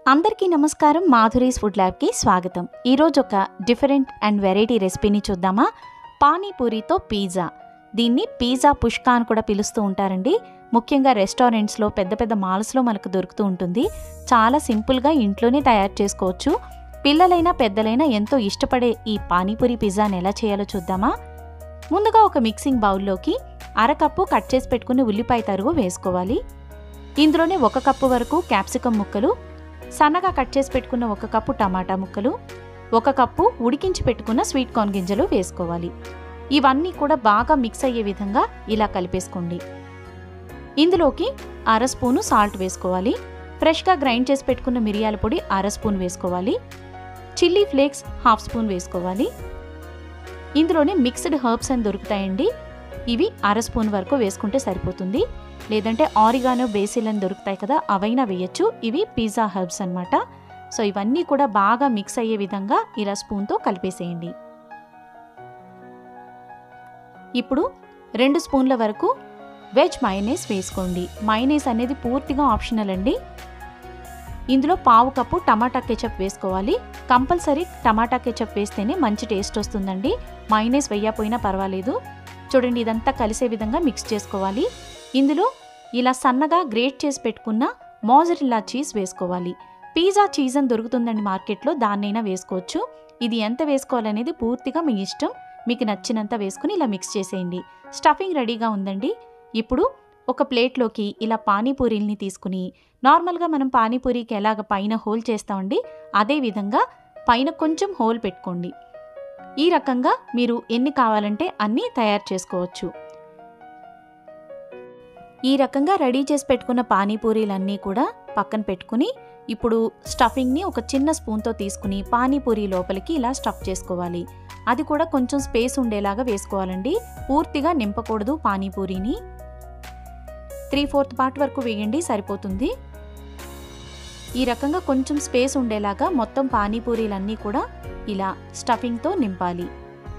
అందరికీ నమస్కారం మాధురీస్ ఫుడ్ ల్యాబ్కి స్వాగతం ఈరోజు ఒక డిఫరెంట్ అండ్ వెరైటీ రెసిపీని చూద్దామా పానీపూరితో పిజ్జా దీన్ని పిజ్జా పుష్కా అని కూడా పిలుస్తూ ఉంటారండి ముఖ్యంగా రెస్టారెంట్స్లో పెద్ద పెద్ద మాల్స్లో మనకు దొరుకుతూ ఉంటుంది చాలా సింపుల్గా ఇంట్లోనే తయారు చేసుకోవచ్చు పిల్లలైనా పెద్దలైనా ఎంతో ఇష్టపడే ఈ పానీపూరి పిజ్జాని ఎలా చేయాలో చూద్దామా ముందుగా ఒక మిక్సింగ్ బౌల్లోకి అరకప్పు కట్ చేసి పెట్టుకుని ఉల్లిపాయ తరుగు వేసుకోవాలి ఇందులోనే ఒక కప్పు వరకు క్యాప్సికమ్ ముక్కలు సన్నగా కట్ చేసి పెట్టుకున్న ఒక కప్పు టమాటా ముక్కలు ఒక కప్పు ఉడికించి పెట్టుకున్న స్వీట్ కార్న్ గింజలు వేసుకోవాలి ఇవన్నీ కూడా బాగా మిక్స్ అయ్యే విధంగా ఇలా కలిపేసుకోండి ఇందులోకి అర స్పూను సాల్ట్ వేసుకోవాలి ఫ్రెష్గా గ్రైండ్ చేసి పెట్టుకున్న మిరియాల పొడి అర స్పూన్ వేసుకోవాలి చిల్లీ ఫ్లేక్స్ హాఫ్ స్పూన్ వేసుకోవాలి ఇందులోనే మిక్స్డ్ హర్బ్స్ అని దొరుకుతాయండి ఇవి అర స్పూన్ వరకు వేసుకుంటే సరిపోతుంది లేదంటే ఆరిగానో బేసిల్ అని దొరుకుతాయి కదా అవైనా వేయచ్చు ఇవి పిజ్జా హర్బ్స్ అన్నమాట సో ఇవన్నీ కూడా బాగా మిక్స్ అయ్యే విధంగా ఇలా స్పూన్తో కలిపేసేయండి ఇప్పుడు రెండు స్పూన్ల వరకు వెజ్ మైనీస్ వేసుకోండి మైనీస్ అనేది పూర్తిగా ఆప్షనల్ అండి ఇందులో పావు కప్పు టమాటా కెచప్ వేసుకోవాలి కంపల్సరీ టమాటా కెచప్ వేస్తేనే మంచి టేస్ట్ వస్తుందండి మైనీస్ వేయకపోయినా పర్వాలేదు చూడండి ఇదంతా కలిసే విధంగా మిక్స్ చేసుకోవాలి ఇందులో ఇలా సన్నగా గ్రేట్ చేసి పెట్టుకున్న మోజరిల్లా చీజ్ వేసుకోవాలి పిజ్జా చీజ్ అని దొరుకుతుందండి మార్కెట్లో దాన్నైనా వేసుకోవచ్చు ఇది ఎంత వేసుకోవాలనేది పూర్తిగా మీ ఇష్టం మీకు నచ్చినంత వేసుకుని ఇలా మిక్స్ చేసేయండి స్టఫింగ్ రెడీగా ఉందండి ఇప్పుడు ఒక ప్లేట్లోకి ఇలా పానీపూరీల్ని తీసుకుని నార్మల్గా మనం పానీపూరికి ఎలాగ పైన హోల్ చేస్తామండి అదే విధంగా పైన కొంచెం హోల్ పెట్టుకోండి ఈ రకంగా మీరు ఎన్ని కావాలంటే అన్నీ తయారు చేసుకోవచ్చు ఈ రకంగా రెడీ చేసి పెట్టుకున్న పానీపూరీలన్నీ కూడా పక్కన పెట్టుకుని ఇప్పుడు స్టఫింగ్ని ఒక చిన్న స్పూన్తో తీసుకుని పానీపూరి లోపలికి ఇలా స్టఫ్ చేసుకోవాలి అది కూడా కొంచెం స్పేస్ ఉండేలాగా వేసుకోవాలండి పూర్తిగా నింపకూడదు పానీపూరిని త్రీ ఫోర్త్ పార్ట్ వరకు వేయండి సరిపోతుంది ఈ రకంగా కొంచెం స్పేస్ ఉండేలాగా మొత్తం పానీపూరీలన్నీ కూడా ఇలా స్టఫింగ్తో నింపాలి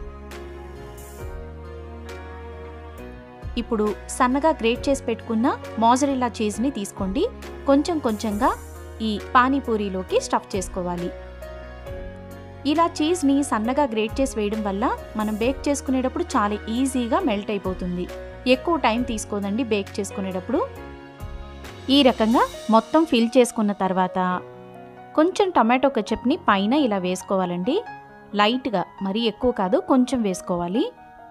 ఇప్పుడు సన్నగా గ్రేట్ చేసి పెట్టుకున్న మోజరిల్లా చీజ్ని తీసుకోండి కొంచెం కొంచెంగా ఈ పానీపూరిలోకి స్టఫ్ చేసుకోవాలి ఇలా చీజ్ని సన్నగా గ్రేట్ చేసి వేయడం వల్ల మనం బేక్ చేసుకునేటప్పుడు చాలా ఈజీగా మెల్ట్ అయిపోతుంది ఎక్కువ టైం తీసుకోదండి బేక్ చేసుకునేటప్పుడు ఈ రకంగా మొత్తం ఫిల్ చేసుకున్న తర్వాత కొంచెం టమాటో కెచప్ని పైన ఇలా వేసుకోవాలండి లైట్గా మరీ ఎక్కువ కాదు కొంచెం వేసుకోవాలి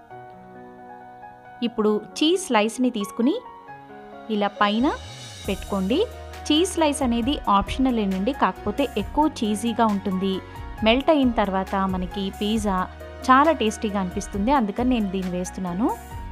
ఇప్పుడు చీజ్ స్లైస్ని తీసుకుని ఇలా పైన పెట్టుకోండి చీజ్ స్లైస్ అనేది ఆప్షనల్ ఏనండి కాకపోతే ఎక్కువ చీజీగా ఉంటుంది మెల్ట్ అయిన తర్వాత మనకి పిజ్జా చాలా టేస్టీగా అనిపిస్తుంది అందుకని నేను దీన్ని వేస్తున్నాను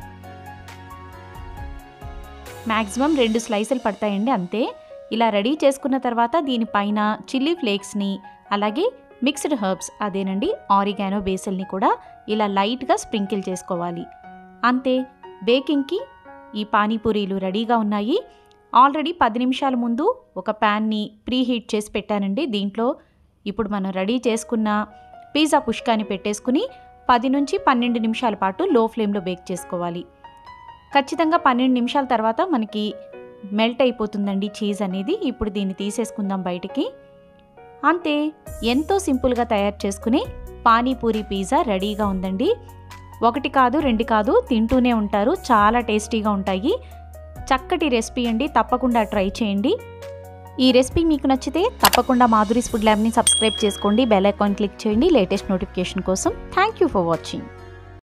మ్యాక్సిమం రెండు స్లైసులు పడతాయండి అంతే ఇలా రెడీ చేసుకున్న తర్వాత దీనిపైన చిల్లీ ఫ్లేక్స్ని అలాగే మిక్స్డ్ హర్బ్స్ అదేనండి ఆరిగానో బేసిల్ని కూడా ఇలా లైట్గా స్ప్రింకిల్ చేసుకోవాలి అంతే బేకింగ్కి ఈ పానీపూరీలు రెడీగా ఉన్నాయి ఆల్రెడీ పది నిమిషాల ముందు ఒక ప్యాన్ని ప్రీ హీట్ చేసి పెట్టానండి దీంట్లో ఇప్పుడు మనం రెడీ చేసుకున్న పిజ్జా పుష్కాని పెట్టేసుకుని పది నుంచి పన్నెండు నిమిషాల పాటు లో ఫ్లేమ్లో బేక్ చేసుకోవాలి ఖచ్చితంగా పన్నెండు నిమిషాల తర్వాత మనకి మెల్ట్ అయిపోతుందండి చీజ్ అనేది ఇప్పుడు దీన్ని తీసేసుకుందాం బయటికి అంతే ఎంతో సింపుల్గా తయారు చేసుకుని పానీపూరి పిజ్జా రెడీగా ఉందండి ఒకటి కాదు రెండు కాదు తింటూనే ఉంటారు చాలా టేస్టీగా ఉంటాయి చక్కటి రెసిపీ అండి తప్పకుండా ట్రై చేయండి ఈ రెసిపీ మీకు నచ్చితే తప్పకుండా మాధురీస్ ఫుడ్ ల్యాబ్ని సబ్స్క్రైబ్ చేసుకోండి బెల్ ఐకాన్ క్లిక్ చేయండి లేటెస్ట్ నోటిఫికేషన్ కోసం థ్యాంక్ యూ ఫర్ వాచింగ్